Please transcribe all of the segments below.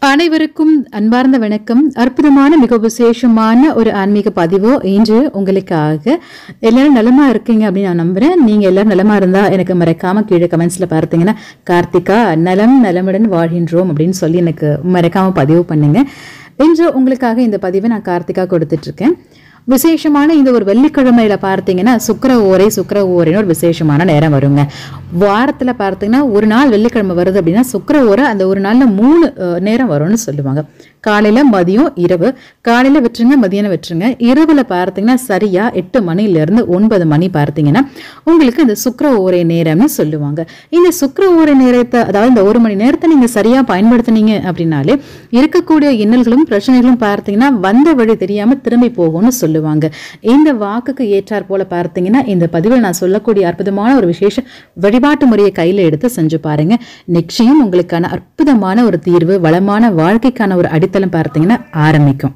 அனைவருக்கும் அன்பார்ந்த வணக்கம் அற்புதமான மிக விசேஷமான ஒரு ஆன்மீக பதிவு இன்று உங்களுக்காக எல்லாரும் நலமா இருக்கீங்க அப்படின்னு நான் நம்புறேன் நீங்க எல்லாரும் நலமா இருந்தா எனக்கு மறக்காம கீழே கமெண்ட்ஸ்ல பார்த்தீங்கன்னா கார்த்திகா நலம் நலமுடன் வாழ்கின்றோம் அப்படின்னு சொல்லி எனக்கு மறக்காம பதிவு பண்ணுங்க இன்று உங்களுக்காக இந்த பதிவை நான் கார்த்திகா கொடுத்துட்டு இருக்கேன் விசேஷமான இந்த ஒரு வெள்ளிக்கிழமையில பார்த்தீங்கன்னா சுக்கர ஓரை சுக்கர ஓரைன்னு ஒரு விசேஷமான நேரம் வருங்க வாரத்துல பார்த்தீங்கன்னா ஒரு நாள் வெள்ளிக்கிழமை வருது அப்படின்னா சுக்கர ஓரை அந்த ஒரு நாள்ல மூணு அஹ், நேரம் வரும்னு சொல்லுவாங்க காலையில மதியம் இரவு காலையில விட்டுருங்க மதியானம் விட்டுருங்க இரவுல பார்த்தீங்கன்னா சரியா எட்டு மணில இருந்து ஒன்பது மணி பார்த்தீங்கன்னா உங்களுக்கு இந்த சுக்கர ஓரை நேரம்னு சொல்லுவாங்க இந்த சுக்கர ஓரை நேரத்தை அதாவது இந்த ஒரு மணி நேரத்தை நீங்க சரியா பயன்படுத்துனீங்க அப்படின்னாலே இருக்கக்கூடிய இன்னல்களும் பிரச்சனைகளும் பார்த்தீங்கன்னா வந்த வழி தெரியாம திரும்பி போகும்னு சொல்லுவாங்க இந்த வாக்குக்கு ஏற்றாற் போல பார்த்தீங்கன்னா இந்த பதிவில் நான் சொல்லக்கூடிய அற்புதமான ஒரு விசேஷ வழிபாட்டு முறையை கையில எடுத்து செஞ்சு பாருங்க நிச்சயம் உங்களுக்கான அற்புதமான ஒரு தீர்வு வளமான வாழ்க்கைக்கான ஒரு அடித்தளம் பார்த்தீங்கன்னா ஆரம்பிக்கும்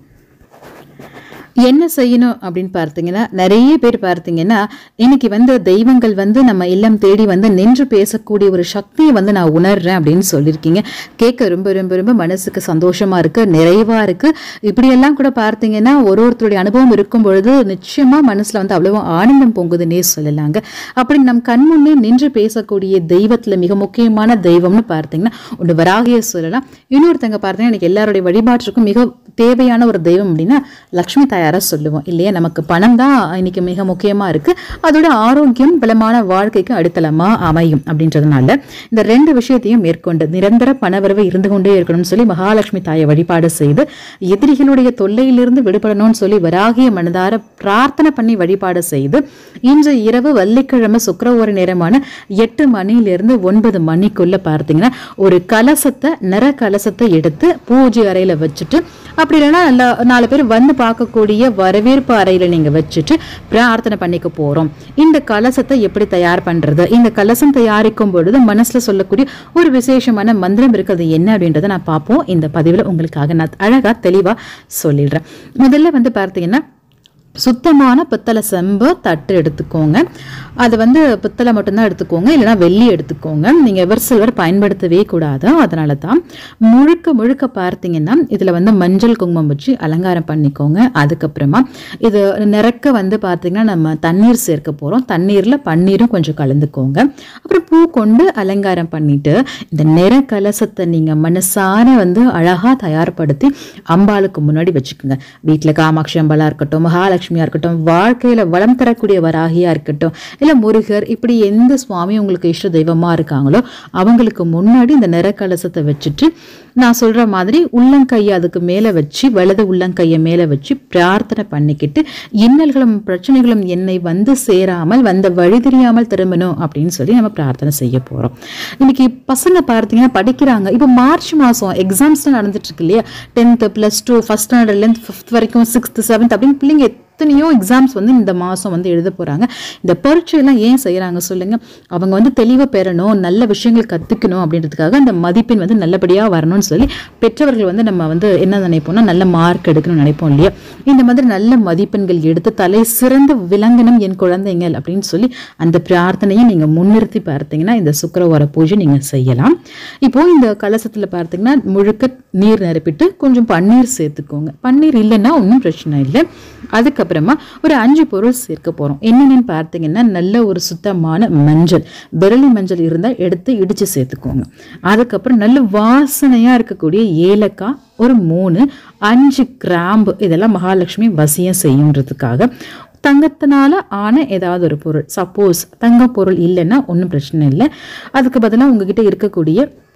என்ன செய்யணும் அப்படின்னு பார்த்தீங்கன்னா நிறைய பேர் பார்த்தீங்கன்னா இன்னைக்கு வந்து தெய்வங்கள் வந்து நம்ம இல்லம் தேடி வந்து நின்று பேசக்கூடிய ஒரு சக்தியை வந்து நான் உணர்றேன் அப்படின்னு சொல்லியிருக்கீங்க கேட்க ரொம்ப ரொம்ப ரொம்ப மனசுக்கு சந்தோஷமா இருக்கு நிறைவா இருக்கு இப்படியெல்லாம் கூட பார்த்தீங்கன்னா ஒரு ஒருத்தருடைய அனுபவம் இருக்கும் பொழுது நிச்சயமா மனசுல வந்து அவ்வளவு ஆனந்தம் பொங்குதுன்னே சொல்லலாங்க அப்படி நம் கண் முன்னே நின்று பேசக்கூடிய தெய்வத்துல மிக முக்கியமான தெய்வம்னு பார்த்தீங்கன்னா ஒன்று வராகிய சொல்லலாம் இன்னொருத்தங்க பார்த்தீங்கன்னா எனக்கு எல்லாருடைய வழிபாட்டிற்கும் மிக தேவையான ஒரு தெய்வம் அப்படின்னா லக்ஷ்மி தாயாரை சொல்லுவோம் இல்லையா நமக்கு பணம் தான் இன்னைக்கு மிக முக்கியமா இருக்கு அதோட ஆரோக்கியம் பலமான வாழ்க்கைக்கு அடித்தளமா அமையும் அப்படின்றதுனால இந்த ரெண்டு விஷயத்தையும் மேற்கொண்டு நிரந்தர பணவரவு இருந்து கொண்டே இருக்கணும்னு சொல்லி மகாலட்சுமி தாயை வழிபாடு செய்து எதிரிகளுடைய தொல்லையிலிருந்து விடுபடணும்னு சொல்லி வராகிய மனதார பிரார்த்தனை பண்ணி வழிபாடு செய்து இன்று இரவு வெள்ளிக்கிழமை சுக்கிர ஒரு நேரமான எட்டு மணியிலிருந்து ஒன்பது மணிக்குள்ள பார்த்தீங்கன்னா ஒரு கலசத்தை நிற கலசத்தை எடுத்து பூஜை அறையில வச்சுட்டு அப்படி இல்லைன்னா நல்ல- நாலு பேர் வந்து பார்க்கக்கூடிய வரவேற்பு அறையில நீங்க வச்சுட்டு பிரார்த்தனை பண்ணிக்க போறோம் இந்த கலசத்தை எப்படி தயார் பண்றது இந்த கலசம் தயாரிக்கும் பொழுது மனசுல சொல்லக்கூடிய ஒரு விசேஷமான மந்திரம் இருக்கிறது என்ன அப்படின்றத நான் பார்ப்போம் இந்த பதிவுல உங்களுக்காக நான் அழகா தெளிவா சொல்லிடுறேன் முதல்ல வந்து பார்த்தீங்கன்னா சுத்தமான பித்தளை செம்பு தட்டு எடுத்துக்கோங்க அது வந்து பித்தளை மட்டும்தான் எடுத்துக்கோங்க இல்லைன்னா வெள்ளி எடுத்துக்கோங்க நீங்கள் எவர் சில்வர் பயன்படுத்தவே கூடாது அதனால தான் முழுக்க முழுக்க பார்த்தீங்கன்னா இதில் வந்து மஞ்சள் குங்குமம் வச்சு அலங்காரம் பண்ணிக்கோங்க அதுக்கப்புறமா இது நிறக்க வந்து பார்த்தீங்கன்னா நம்ம தண்ணீர் சேர்க்க போகிறோம் தண்ணீரில் பன்னீரும் கொஞ்சம் கலந்துக்கோங்க அப்புறம் பூ கொண்டு அலங்காரம் பண்ணிட்டு இந்த நிற கலசத்தை நீங்கள் மனசார வந்து அழகாக தயார்படுத்தி அம்பாளுக்கு முன்னாடி வச்சுக்கோங்க வீட்டில் காமாட்சி அம்பாலா இருக்கட்டும் மகாலட்சுமியா இருக்கட்டும் வாழ்க்கையில வளம் தரக்கூடிய வராகியா இருக்கட்டும் இல்லை முருகர் இப்படி எந்த சுவாமி உங்களுக்கு இஷ்ட தெய்வமா இருக்காங்களோ அவங்களுக்கு முன்னாடி இந்த நிற கலசத்தை வச்சுட்டு நான் சொல்ற மாதிரி உள்ளங்கையை அதுக்கு மேல வச்சு வலது உள்ளங்கையை மேல வச்சு பிரார்த்தனை பண்ணிக்கிட்டு இன்னல்களும் பிரச்சனைகளும் என்னை வந்து சேராமல் வந்த வழி தெரியாமல் திரும்பணும் அப்படின்னு சொல்லி நம்ம பிரார்த்தனை செய்ய போறோம் இன்னைக்கு பசங்க பார்த்தீங்கன்னா படிக்கிறாங்க இப்போ மார்ச் மாசம் எக்ஸாம்ஸ் நடந்துட்டு இருக்கு இல்லையா டென்த்து ப்ளஸ் டூ ஃபஸ்ட் ஸ்டாண்டர்ட்லேருந்து ஃபிஃப்த் வரைக்கும் சிக்ஸ்த் செவன்த் அப்படின்னு பிள்ளைங்க எத்தனையோ எக்ஸாம்ஸ் வந்து இந்த மாதம் வந்து எழுத போகிறாங்க இந்த பரீட்சையெல்லாம் ஏன் செய்கிறாங்க சொல்லுங்க அவங்க வந்து தெளிவாக பெறணும் நல்ல விஷயங்கள் கற்றுக்கணும் அப்படின்றதுக்காக அந்த மதிப்பெண் வந்து நல்லபடியாக வரணும்னு சொல்லி பெற்றவர்கள் வந்து நம்ம வந்து என்ன நினைப்போம்னா நல்ல மார்க் எடுக்கணும்னு நினைப்போம் இல்லையா இந்த மாதிரி நல்ல மதிப்பெண்கள் எடுத்து தலை சிறந்து விளங்கணும் என் குழந்தைங்கள் அப்படின்னு சொல்லி அந்த பிரார்த்தனையை நீங்கள் முன்னிறுத்தி பார்த்தீங்கன்னா இந்த சுக்கிரவார பூஜை நீங்கள் செய்யலாம் இப்போ இந்த கலசத்தில் பார்த்தீங்கன்னா முழுக்க நீர் நிரப்பிட்டு கொஞ்சம் பன்னீர் சேர்த்துக்கோங்க பன்னீர் இல்லைன்னா ஒன்றும் பிரச்சனை இல்லை அதுக்கப்புறமா ஒரு அஞ்சு பொருள் சேர்க்க போகிறோம் என்னென்னு பார்த்தீங்கன்னா நல்ல ஒரு சுத்தமான மஞ்சள் விரலி மஞ்சள் இருந்தால் எடுத்து இடித்து சேர்த்துக்கோங்க அதுக்கப்புறம் நல்ல வாசனையாக இருக்கக்கூடிய ஏலக்காய் ஒரு மூணு அஞ்சு கிராம்பு இதெல்லாம் மகாலட்சுமி வசியம் செய்யுன்றதுக்காக தங்கத்தினால ஆன ஏதாவது ஒரு பொருள் சப்போஸ் தங்க பொருள் இல்லைன்னா ஒன்றும் பிரச்சனை இல்லை அதுக்கு பதிலாக உங்ககிட்ட இருக்கக்கூடிய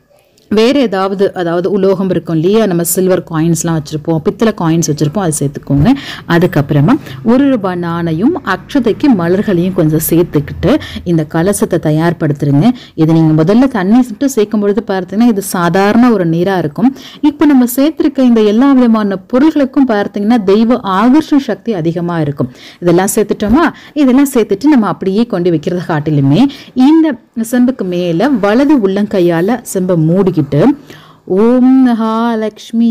வேறு ஏதாவது அதாவது உலோகம் இருக்கும் இல்லையா நம்ம சில்வர் காயின்ஸ்லாம் வச்சுருப்போம் பித்தளை காயின்ஸ் வச்சுருப்போம் அதை சேர்த்துக்கோங்க அதுக்கப்புறமா ஒரு ரூபாய் நாணயம் அக்ஷதைக்கு மலர்களையும் கொஞ்சம் சேர்த்துக்கிட்டு இந்த கலசத்தை தயார்படுத்துருங்க இது நீங்கள் முதல்ல தண்ணி சுட்டு சேர்க்கும் பொழுது பார்த்தீங்கன்னா இது சாதாரண ஒரு நீராக இருக்கும் இப்போ நம்ம சேர்த்துருக்க இந்த எல்லா விதமான பொருள்களுக்கும் பார்த்தீங்கன்னா தெய்வ ஆகர்ஷண சக்தி அதிகமாக இருக்கும் இதெல்லாம் சேர்த்துட்டோமா இதெல்லாம் சேர்த்துட்டு நம்ம அப்படியே கொண்டு வைக்கிறத காட்டிலுமே இந்த செம்புக்கு மேலே வலது உள்ளங்கையால் செம்பை மூடிக்கிட்டு ஓம் மகாலட்சுமி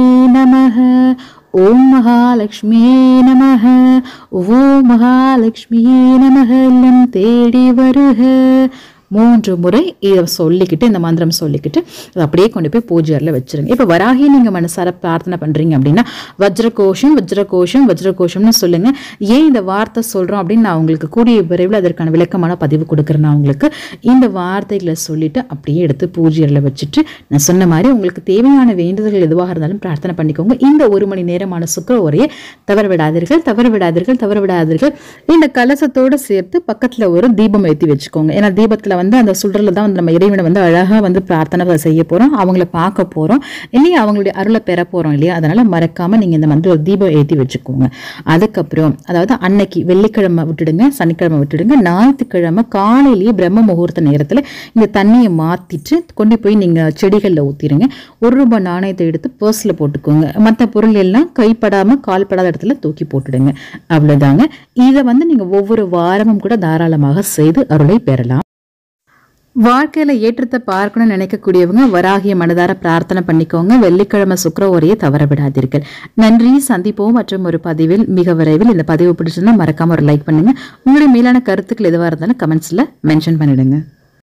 நமஹ ஓம் மகாலட்சுமி நமஹ ஓம் மகாலட்சுமி நமஹ இல்லம் தேடி வருக மூன்று முறை இதை சொல்லிக்கிட்டு இந்த மந்திரம் சொல்லிக்கிட்டு அதை அப்படியே கொண்டு போய் பூஜை அறையில் வச்சிருங்க இப்போ வராகி நீங்கள் மனசார பிரார்த்தனை பண்ணுறீங்க அப்படின்னா வஜ்ரகோஷம் வஜ்ரகோஷம் வஜ்ரகோஷம்னு சொல்லுங்க ஏன் இந்த வார்த்தை சொல்கிறோம் அப்படின்னு நான் உங்களுக்கு கூடிய விரைவில் அதற்கான விளக்கமான பதிவு கொடுக்குறேன் நான் உங்களுக்கு இந்த வார்த்தைகளை சொல்லிட்டு அப்படியே எடுத்து பூஜை அறையில் வச்சுட்டு நான் சொன்ன மாதிரி உங்களுக்கு தேவையான வேண்டுதல்கள் எதுவாக இருந்தாலும் பிரார்த்தனை பண்ணிக்கோங்க இந்த ஒரு மணி நேரமான சுக்கர உரையை தவற விடாதீர்கள் தவற விடாதீர்கள் தவற விடாதீர்கள் இந்த கலசத்தோடு சேர்த்து பக்கத்தில் ஒரு தீபம் ஏற்றி வச்சுக்கோங்க ஏன்னா தீபத்தில் வந்து அந்த சுடரில் தான் வந்து நம்ம இறைவனை வந்து அழகாக வந்து பிரார்த்தனை செய்ய போகிறோம் அவங்கள பார்க்க போகிறோம் இல்லையா அவங்களுடைய அருளை பெற போகிறோம் இல்லையா அதனால் மறக்காமல் நீங்கள் இந்த மாதிரி ஒரு தீபம் ஏற்றி வச்சுக்கோங்க அதுக்கப்புறம் அதாவது அன்னைக்கு வெள்ளிக்கிழமை விட்டுடுங்க சனிக்கிழமை விட்டுடுங்க ஞாயிற்றுக்கிழமை காலையிலேயே பிரம்ம முகூர்த்த நேரத்தில் இந்த தண்ணியை மாற்றிட்டு கொண்டு போய் நீங்கள் செடிகளில் ஊற்றிடுங்க ஒரு ரூபாய் நாணயத்தை எடுத்து பர்ஸில் போட்டுக்கோங்க மற்ற பொருள் எல்லாம் கைப்படாமல் கால்படாத இடத்துல தூக்கி போட்டுடுங்க அவ்வளோதாங்க இதை வந்து நீங்கள் ஒவ்வொரு வாரமும் கூட தாராளமாக செய்து அருளை பெறலாம் வாழ்க்கையில ஏற்றத்தை பார்க்கணும்னு நினைக்கக்கூடியவங்க வராகிய மனதார பிரார்த்தனை பண்ணிக்கோங்க வெள்ளிக்கிழமை சுக்கர உரையை தவற விடாதீர்கள் நன்றி சந்திப்போம் மற்றும் ஒரு பதிவில் மிக விரைவில் இந்த பதிவு பிடிச்சிருந்தா மறக்காம ஒரு லைக் பண்ணுங்க உங்களுடைய மேலான கருத்துக்கள் எதுவாக இருந்தாலும் கமெண்ட்ஸ்ல மென்ஷன் பண்ணிடுங்க